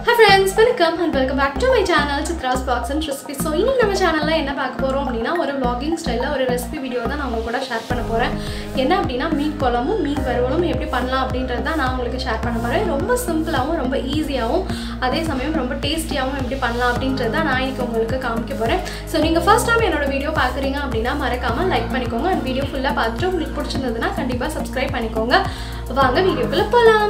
friends welcome and welcome back to my channel Chitra's box and recipe so இன்னைக்கு நம்ம சேனலில் என்ன பார்க்க போகிறோம் அப்படின்னா ஒரு vlogging ஸ்டைலில் ஒரு ரெசிபி வீடியோ தான் நான் உங்க கூட ஷேர் பண்ண போகிறேன் என்ன அப்படின்னா மீன் குழம்பும் மீன் வறுவலும் எப்படி பண்ணலாம் அப்படின்றது தான் நான் உங்களுக்கு ஷேர் பண்ண போகிறேன் ரொம்ப சிம்பிளாகவும் ரொம்ப ஈஸியாகவும் அதே சமயம் ரொம்ப டேஸ்டியாகவும் எப்படி பண்ணலாம் அப்படின்றது தான் நான் இன்னைக்கு உங்களுக்கு காமிக்க போகிறேன் ஸோ நீங்கள் ஃபர்ஸ்ட் டைம் என்னோட வீடியோ பார்க்குறீங்க அப்படின்னா மறக்காமல் லைக் பண்ணிக்கோங்க அண்ட் வீடியோ ஃபுல்லாக பார்த்துட்டு உங்களுக்கு பிடிச்சிருந்ததுன்னா கண்டிப்பாக சப்ஸ்கிரைப் பண்ணிக்கோங்க வாங்க வீடியோக்குள்ளே போகலாம்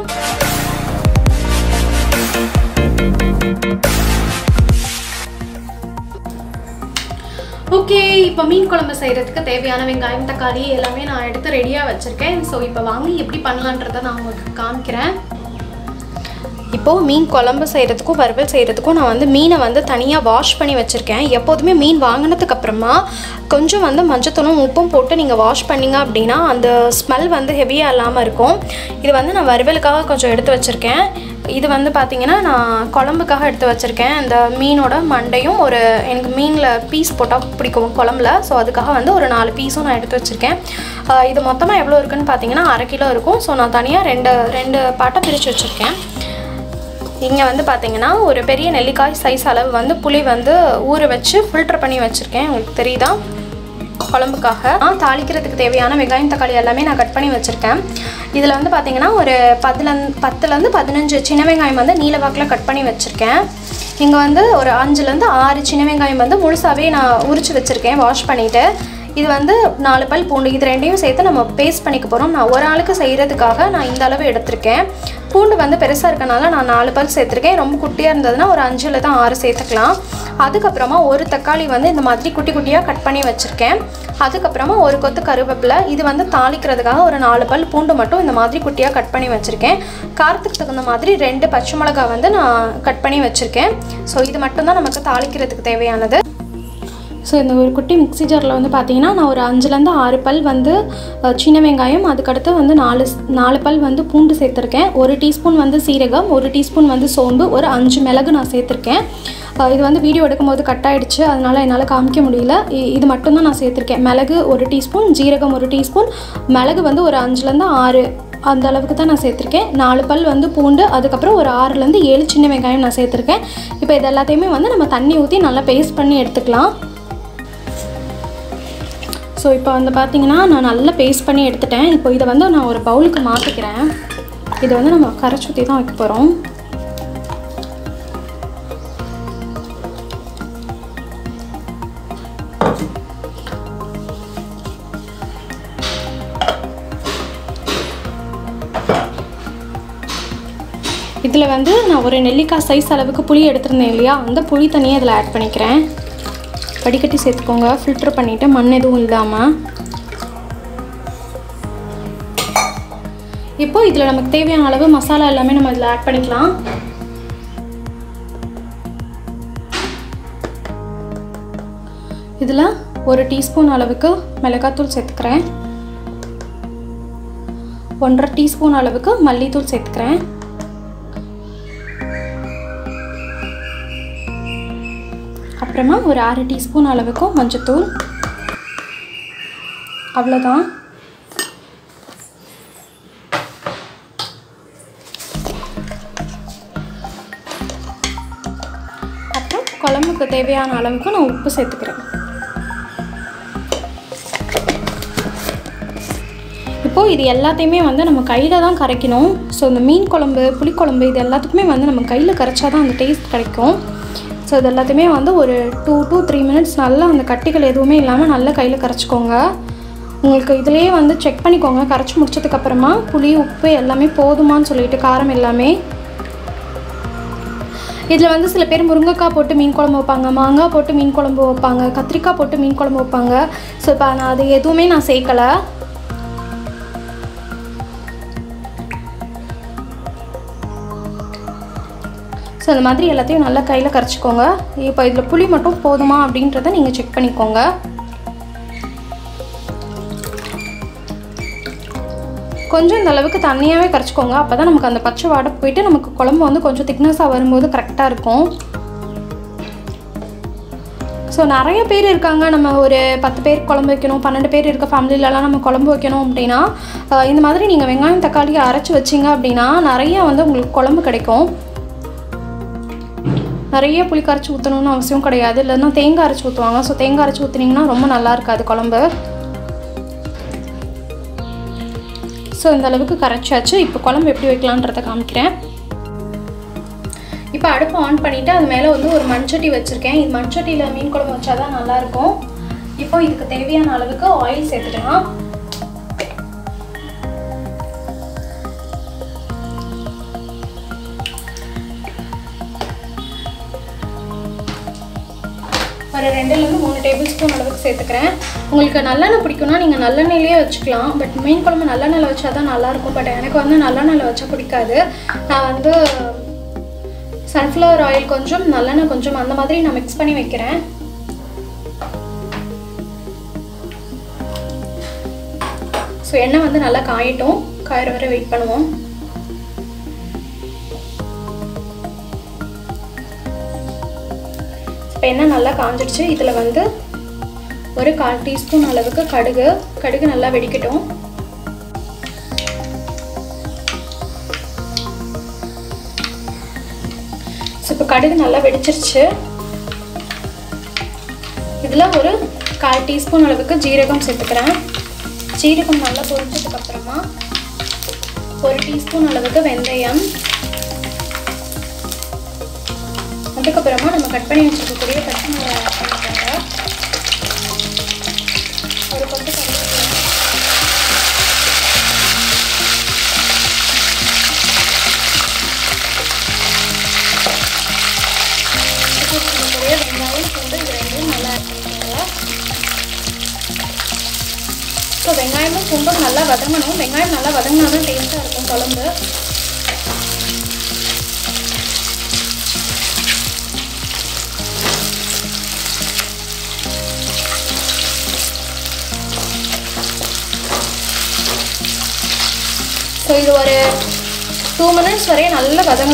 ஓகே இப்போ மீன் குழம்பு செய்கிறதுக்கு தேவையான வெங்காயம் தக்காளி எல்லாமே நான் எடுத்து ரெடியாக வச்சுருக்கேன் ஸோ இப்போ வாங்கி எப்படி பண்ணலான்றதை நான் உங்களுக்கு காமிக்கிறேன் இப்போது மீன் குழம்பு செய்கிறதுக்கும் வறுவல் செய்கிறதுக்கும் நான் வந்து மீனை வந்து தனியாக வாஷ் பண்ணி வச்சுருக்கேன் எப்போதுமே மீன் வாங்கினதுக்கு அப்புறமா கொஞ்சம் வந்து மஞ்சத்தூளும் உப்பும் போட்டு நீங்கள் வாஷ் பண்ணீங்க அப்படின்னா அந்த ஸ்மெல் வந்து ஹெவியாக இல்லாமல் இருக்கும் இது வந்து நான் வறுவலுக்காக கொஞ்சம் எடுத்து வச்சுருக்கேன் இது வந்து பார்த்திங்கன்னா நான் குழம்புக்காக எடுத்து வச்சுருக்கேன் இந்த மீனோட மண்டையும் ஒரு எனக்கு மீனில் பீஸ் போட்டால் பிடிக்கும் குழம்புல ஸோ அதுக்காக வந்து ஒரு நாலு பீஸும் நான் எடுத்து வச்சுருக்கேன் ஆஹ் இது மொத்தமாக எவ்வளோ இருக்குன்னு பார்த்தீங்கன்னா அரை கிலோ இருக்கும் ஸோ நான் தனியாக ரெண்டு ரெண்டு பாட்டை பிரித்து வச்சுருக்கேன் இங்கே வந்து பார்த்தீங்கன்னா ஒரு பெரிய நெல்லிக்காய் சைஸ் அளவு வந்து புளி வந்து ஊற வச்சு ஃபில்டர் பண்ணி வச்சுருக்கேன் உங்களுக்கு தெரியுதா குழம்புக்காக நான் தாளிக்கிறதுக்கு தேவையான வெங்காயம் தக்காளி எல்லாமே நான் கட் பண்ணி வச்சுருக்கேன் இதில் வந்து பார்த்தீங்கன்னா ஒரு பத்துல பத்துலேருந்து பதினஞ்சு சின்ன வெங்காயம் வந்து நீல வாக்கில் கட் பண்ணி வச்சுருக்கேன் இங்கே வந்து ஒரு அஞ்சுலேருந்து ஆறு சின்ன வெங்காயம் வந்து முழுசாகவே நான் உரிச்சு வச்சுருக்கேன் வாஷ் பண்ணிவிட்டு இது வந்து நாலு பல் பூண்டு இது ரெண்டையும் சேர்த்து நம்ம பேஸ்ட் பண்ணிக்க போகிறோம் நான் ஒரு ஆளுக்கு செய்கிறதுக்காக நான் இந்த அளவு எடுத்திருக்கேன் பூண்டு வந்து பெருசாக இருக்கனால நான் நாலு பல் சேர்த்துருக்கேன் ரொம்ப குட்டியாக இருந்ததுன்னா ஒரு அஞ்சில் தான் ஆறு சேர்த்துக்கலாம் அதுக்கப்புறமா ஒரு தக்காளி வந்து இந்த மாதிரி குட்டி குட்டியாக கட் பண்ணி வச்சுருக்கேன் அதுக்கப்புறமா ஒரு கொத்து கருவேப்பிலை இது வந்து தாளிக்கிறதுக்காக ஒரு நாலு பல் பூண்டு மட்டும் இந்த மாதிரி குட்டியாக கட் பண்ணி வச்சுருக்கேன் காரத்துக்கு தகுந்த மாதிரி ரெண்டு பச்சை மிளகாய் வந்து நான் கட் பண்ணி வச்சுருக்கேன் ஸோ இது மட்டும்தான் நமக்கு தாளிக்கிறதுக்கு தேவையானது ஸோ இந்த ஒரு குட்டி மிக்ஸி ஜாரில் வந்து பார்த்தீங்கன்னா நான் ஒரு அஞ்சுலேருந்து ஆறு பல் வந்து அஹ், சின்ன வெங்காயம் அதுக்கடுத்து வந்து நாலு ஸ்- நாலு பல் வந்து பூண்டு சேர்த்துருக்கேன் ஒரு டீஸ்பூன் வந்து சீரகம் ஒரு டீஸ்பூன் வந்து சோம்பு ஒரு அஞ்சு மிளகு நான் சேர்த்துருக்கேன் அஹ், இது வந்து வீடியோ எடுக்கும்போது கட் ஆயிடுச்சு அதனால் என்னால் காமிக்க முடியல இ- இது மட்டும்தான் நான் சேர்த்துருக்கேன் மிளகு ஒரு டீஸ்பூன் ஜீரகம் ஒரு டீஸ்பூன் மிளகு வந்து ஒரு அஞ்சுலேருந்து ஆறு அந்த அளவுக்கு தான் நான் சேர்த்துருக்கேன் நாலு பல் வந்து பூண்டு அதுக்கப்புறம் ஒரு ஆறுலேருந்து ஏழு சின்ன வெங்காயம் நான் சேர்த்துருக்கேன் இப்போ இது எல்லாத்தையுமே வந்து நம்ம தண்ணி ஊற்றி நல்லா பேஸ்ட் பண்ணி எடுத்துக்கலாம் ஸோ இப்போ வந்து பார்த்தீங்கன்னா நான் நல்லா பேஸ்ட் பண்ணி எடுத்துட்டேன் இப்போ இதை வந்து நான் ஒரு பவுலுக்கு மாற்றிக்கிறேன் இதை வந்து நம்ம கரைச்சி ஊற்றி தான் வைக்க போகிறோம் இதில் வந்து நான் ஒரு நெல்லிக்காய் சைஸ் அளவுக்கு புளி எடுத்திருந்தேன் இல்லையா அந்த புளி தனியாக இதில் ஆட் பண்ணிக்கிறேன் வடிகட்டி சேர்த்துக்கோங்க ஃபில்டர் பண்ணிவிட்டு மண் எதுவும் இல்லாமல் இப்போ இதில் நமக்கு தேவையான அளவு மசாலா எல்லாமே நம்ம இதில் ஆட் பண்ணிக்கலாம் இதில் ஒரு டீஸ்பூன் அளவுக்கு மிளகாத்தூள் சேர்த்துக்கிறேன் ஒன்றரை டீஸ்பூன் அளவுக்கு மல்லித்தூள் சேர்த்துக்கிறேன் அப்புறமா ஒரு அரை டீஸ்பூன் அளவுக்கு மஞ்சத்தூள் அவ்வளோதான் அப்புறம் குழம்புக்கு தேவையான அளவுக்கு நான் உப்பு சேர்த்துக்கிறேன் இப்போது இது எல்லாத்தையுமே வந்து நம்ம கையில் தான் கரைக்கணும் ஸோ இந்த மீன் குழம்பு புளிக்குழம்பு இது எல்லாத்துக்குமே வந்து நம்ம கையில் கரைச்சா தான் அந்த டேஸ்ட் கிடைக்கும் ஸோ இது எல்லாத்தையுமே வந்து ஒரு டூ டூ த்ரீ மினிட்ஸ் நல்லா அந்த கட்டிகள் எதுவுமே இல்லாமல் நல்லா கையில் கரைச்சிக்கோங்க உங்களுக்கு இதுலேயே வந்து செக் பண்ணிக்கோங்க கரைச்சி முடிச்சதுக்கப்புறமா புளி உப்பு எல்லாமே போதுமான்னு சொல்லிட்டு காரம் எல்லாமே இதில் வந்து சில பேர் முருங்கைக்காய் போட்டு மீன் குழம்பு வைப்பாங்க மாங்காய் போட்டு மீன் குழம்பு வைப்பாங்க கத்திரிக்காய் போட்டு மீன் குழம்பு வைப்பாங்க ஸோ இப்போ நான் அது எதுவுமே நான் சேர்க்கலை ஸோ அந்த மாதிரி எல்லாத்தையும் நல்லா கையில் கரைச்சிக்கோங்க இப்போ இதில் புளி மட்டும் போதுமா அப்படின்றத நீங்கள் செக் பண்ணிக்கோங்க கொஞ்சம் இந்த அளவுக்கு தண்ணியாகவே கரைச்சிக்கோங்க அப்போ தான் நமக்கு அந்த பச்சை வாடை போயிட்டு நமக்கு குழம்பு வந்து கொஞ்சம் திக்னஸாக வரும்போது கரெக்டாக இருக்கும் ஸோ நிறைய பேர் இருக்காங்க நம்ம ஒரு பத்து பேர் குழம்பு வைக்கணும் பன்னெண்டு பேர் இருக்க ஃபேமிலிலலாம் நம்ம குழம்பு வைக்கணும் அப்படின்னா ஆஹ் இந்த மாதிரி நீங்கள் வெங்காயம் தக்காளி அரைச்சி வச்சிங்க அப்படின்னா நிறைய வந்து உங்களுக்கு குழம்பு கிடைக்கும் நிறைய புளி கரைச்சி ஊற்றணும்னு அவசியம் கிடையாது இல்லைன்னா தேங்காய் அரைச்சி ஊற்றுவாங்க ஸோ தேங்காய் அரைச்சி ஊற்றுனீங்கன்னா ரொம்ப நல்லா இருக்காது குழம்பு ஸோ இந்த அளவுக்கு கரைச்சாச்சு இப்போ குழம்பு எப்படி வைக்கலான்றதை காமிக்கிறேன் இப்போ அடுப்பு ஆன் பண்ணிவிட்டு அது மேலே வந்து ஒரு மண்சட்டி வச்சுருக்கேன் இது மண்சட்டியில் மீன் குழம்பு வச்சா தான் நல்லாயிருக்கும் இப்போ இதுக்கு தேவையான அளவுக்கு ஆயில் சேர்த்துக்கலாம் ஒரு ரெண்டுலேருந்து மூணு டேபிள் ஸ்பூன் அளவுக்கு சேர்த்துக்கிறேன் உங்களுக்கு நல்லெண்ணெய் பிடிக்கும்னா நீங்கள் நல்லெண்ணெயிலே வச்சுக்கலாம் பட் மீன் குழம்பு நல்லெண்ணெயில் வச்சா தான் நல்லாயிருக்கும் பட் எனக்கு வந்து நல்லெண்ணெயில் வச்சா பிடிக்காது நான் வந்து சன்ஃப்ளவர் ஆயில் கொஞ்சம் நல்லெண்ணெய் கொஞ்சம் அந்த மாதிரி நான் மிக்ஸ் பண்ணி வைக்கிறேன் ஸோ எண்ணெய் வந்து நல்லா காயட்டும் காயிற வரை வெயிட் பண்ணுவோம் இப்போ எண்ணெய் நல்லா காஞ்சிடுச்சு இதில் வந்து ஒரு கால் டீஸ்பூன் அளவுக்கு கடுகு கடுகு நல்லா வெடிக்கட்டும் ஸோ இப்போ கடுகு நல்லா வெடிச்சிருச்சு இதில் ஒரு கால் டீஸ்பூன் அளவுக்கு ஜீரகம் சேர்த்துக்கிறேன் ஜீரகம் நல்லா பொரிச்சதுக்கு அப்புறமா ஒரு டீஸ்பூன் அளவுக்கு வெந்தயம் அதுக்கப்புறமா நம்ம கட் பண்ணி வச்சுருக்கக்கூடிய பச்சை மிளகாய் ஆட் பண்ணிக்கோங்க ஒரு கொத்து கருவேப்பிலை இருக்கக்கூடிய வெங்காயம் பூண்டு இது ரெண்டும் நல்லா ஆட் பண்ணிக்கோங்க ஸோ வெங்காயமும் பூண்டும் நல்லா வதங்கணும் வெங்காயம் நல்லா வதங்கினா தான் டேஸ்ட்டாக இருக்கும் குழம்பு ஸோ இது ஒரு டூ மினிட்ஸ் வரையும் நல்லா வதங்க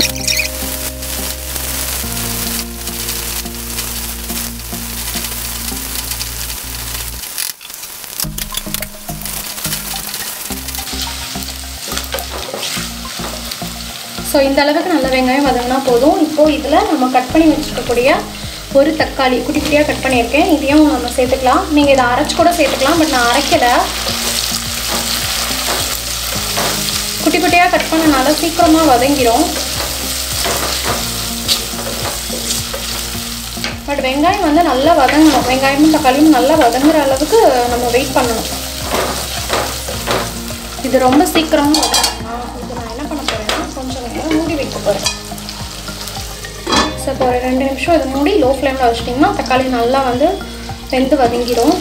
ஸோ இந்த அளவுக்கு நல்ல வெங்காயம் வதங்கினா போதும் இப்போது இதில் நம்ம கட் பண்ணி வச்சுருக்கக்கூடிய ஒரு தக்காளி குட்டி குட்டியாக கட் பண்ணியிருக்கேன் இதையும் நம்ம சேர்த்துக்கலாம் நீங்கள் இதை அரைச்சி கூட சேர்த்துக்கலாம் பட் நான் அரைக்கலை குட்டி குட்டியாக கட் பண்ணனால சீக்கிரமாக வதங்கிடும் பட் வெங்காயம் வந்து நல்லா வதங்கணும் வெங்காயமும் தக்காளியும் நல்லா வதங்குற அளவுக்கு நம்ம வெயிட் பண்ணணும் இது ரொம்ப சீக்கிரமாக வதங்கணும் இது நான் என்ன பண்ண போகிறேன்னா கொஞ்சம் நேரம் மூடி வைக்க போகிறேன் ஸோ இப்போ ஒரு ரெண்டு நிமிஷம் இது மூடி லோ ஃப்ளேமில் வச்சிட்டிங்கன்னா தக்காளி நல்லா வந்து வெந்து வதங்கிடும்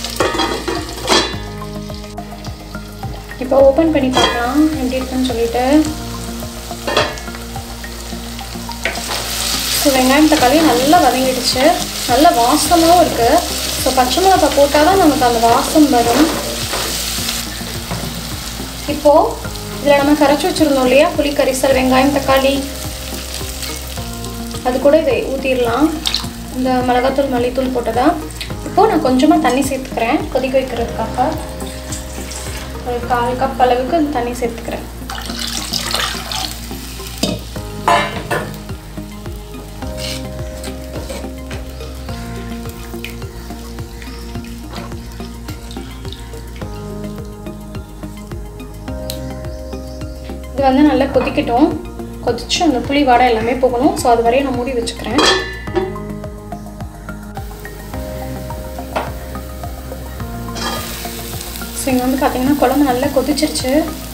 இப்போ ஓப்பன் பண்ணி பார்க்கலாம் எப்படி இருக்குன்னு சொல்லிட்டு ஸோ வெங்காயம் தக்காளி நல்லா வதங்கிடுச்சு நல்ல வாசமாகவும் இருக்குது ஸோ பச்சை மிளகாய் போட்டால் தான் நமக்கு அந்த வாசம் வரும் இப்போது இதில் நம்ம கரைச்சி வச்சுருந்தோம் இல்லையா புளி கரிசல் வெங்காயம் தக்காளி அது கூட இதை ஊற்றிடலாம் இந்த மிளகாத்தூள் மல்லித்தூள் போட்டதா இப்போது நான் கொஞ்சமாக தண்ணி சேர்த்துக்கிறேன் கொதிக்க வைக்கிறதுக்காக ஒரு கால் கப் அளவுக்கு தண்ணி சேர்த்துக்கிறேன் இது வந்து நல்லா கொதிக்கட்டும் கொதிச்சு அந்த புளி வாடை எல்லாமே போகணும் ஸோ அது வரையும் நான் மூடி வச்சுக்கிறேன் ஸோ இங்கே வந்து பார்த்தீங்கன்னா குழம்பு நல்லா கொதிச்சிருச்சு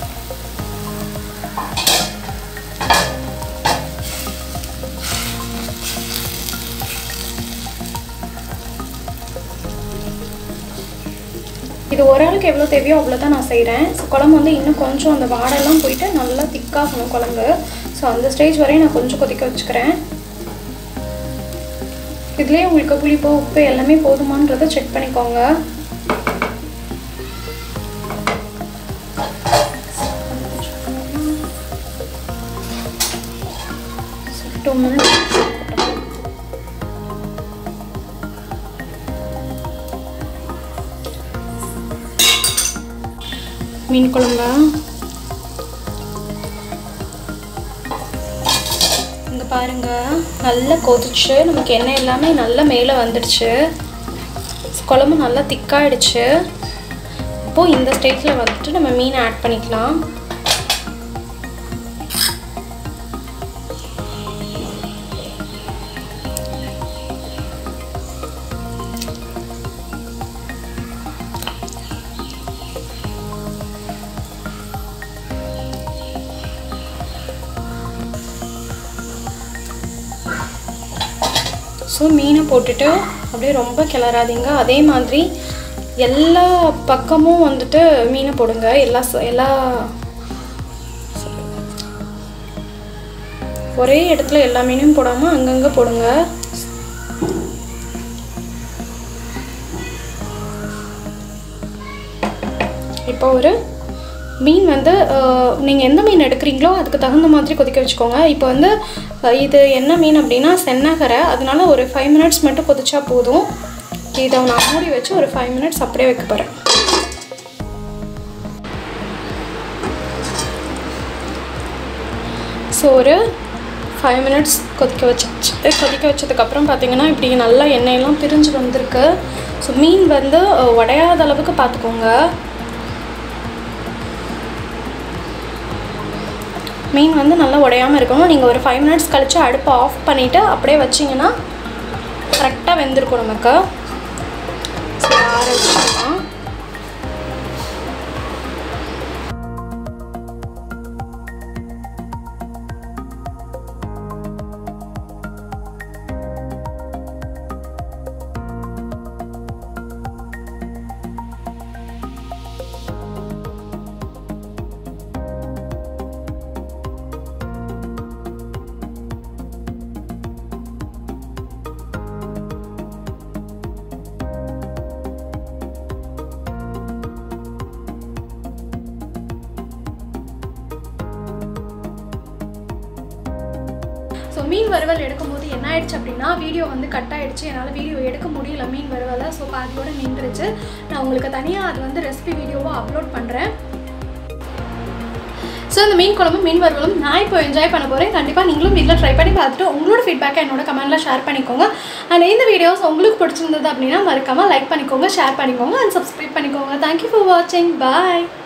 இது ஒரு ஆளுக்கு எவ்வளோ தேவையோ அவ்வளோ தான் நான் செய்கிறேன் ஸோ குழம்பு வந்து இன்னும் கொஞ்சம் அந்த வாடெல்லாம் போயிட்டு நல்லா திக்காகணும் குழம்பு ஸோ அந்த ஸ்டேஜ் வரையும் நான் கொஞ்சம் கொதிக்க வச்சுக்கிறேன் இதுலேயே உங்களுக்கு புளிப்பு உப்பு எல்லாமே போதுமான்றதை செக் பண்ணிக்கோங்க டூ மினிட்ஸ் மீன் குழம்பா இங்கே பாருங்கள் நல்லா கொதிச்சு நமக்கு எண்ணெய் எல்லாமே நல்லா மேலே வந்துடுச்சு குழம்பு நல்லா திக்காயிடுச்சு இப்போது இந்த ஸ்டேஜில் வந்துட்டு நம்ம மீன் ஆட் பண்ணிக்கலாம் ஸோ மீனை போட்டுட்டு அப்படியே ரொம்ப கிளறாதீங்க அதே மாதிரி எல்லா பக்கமும் வந்துட்டு மீனை போடுங்க எல்லா ச- எல்லா ஒரே இடத்துல எல்லா மீனையும் போடாமல் அங்கங்கே போடுங்க இப்போ ஒரு மீன் வந்து நீங்கள் எந்த மீன் எடுக்கிறீங்களோ அதுக்கு தகுந்த மாதிரி கொதிக்க வச்சுக்கோங்க இப்போ வந்து அஹ், இது என்ன மீன் அப்படின்னா சென்னகரை அதனால ஒரு ஃபைவ் மினிட்ஸ் மட்டும் கொதிச்சா போதும் இதை நான் மூடி வச்சு ஒரு ஃபைவ் மினிட்ஸ் அப்படியே வைக்க போகிறேன் ஸோ ஒரு ஃபைவ் மினிட்ஸ் கொதிக்க வச்சாச்சு கொதிக்க வச்சதுக்கப்புறம் பார்த்தீங்கன்னா இப்படி நல்லா எண்ணெயெல்லாம் பிரிஞ்சு வந்திருக்கு ஸோ மீன் வந்து அஹ், உடையாத அளவுக்கு பார்த்துக்கோங்க மீன் வந்து நல்லா உடையாமல் இருக்கணும் நீங்கள் ஒரு ஃபைவ் மினிட்ஸ் கழித்து அடுப்பை ஆஃப் பண்ணிவிட்டு அப்படியே வச்சிங்கன்னா கரெக்டாக வெந்திருக்கும் நமக்கு ஸோ ஆற வச்சுக்கலாம் ஸோ மீன் வறுவல் எடுக்கும்போது என்ன ஆயிடுச்சு அப்படின்னா வீடியோ வந்து கட் ஆயிடுச்சு என்னால் வீடியோ எடுக்க முடியல மீன் வறுவலை ஸோ பாதியோட நின்றுச்சு நான் உங்களுக்கு தனியாக அது வந்து ரெசிபி வீடியோவாக அப்லோட் பண்ணுறேன் ஸோ இந்த மீன் குழம்பு மீன் வறுவலும் நான் இப்போ என்ஜாய் பண்ண போகிறேன் கண்டிப்பாக நீங்களும் வீட்டில் ட்ரை பண்ணி பார்த்துட்டு உங்களோட ஃபீட்பேக்கை என்னோட கமெண்ட்டில் ஷேர் பண்ணிக்கோங்க அண்ட் இந்த வீடியோஸ் உங்களுக்கு பிடிச்சிருந்தது அப்படின்னா மறக்காமல் லைக் பண்ணிக்கோங்க ஷேர் பண்ணிக்கோங்க அண்ட் சப்ஸ்கிரைப் பண்ணிக்கோங்க தேங்க்யூ ஃபார் வாட்சிங் பாய்